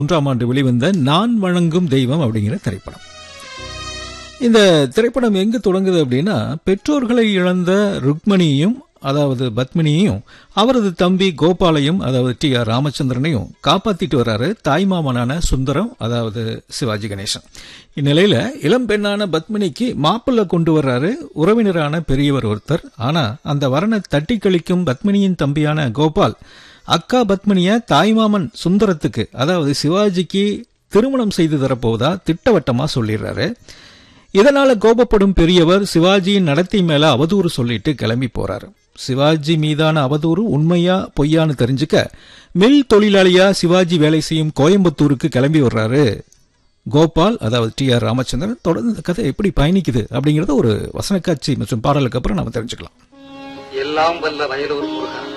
மூன்றாம் ஆண்டு வெளிவந்த நான் வணங்கும் தெய்வம் அப்படிங்கிற திரைப்படம் இந்த திரைப்படம் எங்கு தொடங்குது அப்படின்னா பெற்றோர்களை இழந்த ருக்மணியையும் அதாவது பத்மினியையும் அவரது தம்பி கோபாலையும் அதாவது டி ஆர் ராமச்சந்திரனையும் காப்பாத்திட்டு வர்றாரு தாய்மாமனான சுந்தரம் அதாவது சிவாஜி கணேசன் இந்நிலையில இளம் பெண்ணான பத்மினிக்கு மாப்பிள்ளை கொண்டு வர்றாரு உறவினரான பெரியவர் ஒருத்தர் ஆனா அந்த வரனை தட்டி கழிக்கும் பத்மினியின் தம்பியான கோபால் அக்கா பத்மினிய தாய்மாமன் சுந்தரத்துக்கு அதாவது சிவாஜிக்கு திருமணம் செய்து தரப்போவதா திட்டவட்டமா சொல்லிடுறாரு இதனால கோபப்படும் பெரியவர் சிவாஜியின் நடத்தை மேல அவதூறு சொல்லிட்டு கிளம்பி போறாரு சிவாஜி மீதான அவதூறு உண்மையா பொய்யான்னு தெரிஞ்சுக்க மில் தொழிலாளியா சிவாஜி வேலை செய்யும் கோயம்புத்தூருக்கு கிளம்பி வர்றாரு கோபால் அதாவது டி ஆர் ராமச்சந்திரன் தொடர்ந்து இந்த கதை எப்படி பயணிக்குது அப்படிங்கறத ஒரு வசனக்காட்சி மற்றும் பாடலுக்கு அப்புறம் நாம தெரிஞ்சுக்கலாம் எல்லாம் வல்ல வயலூர் முருகா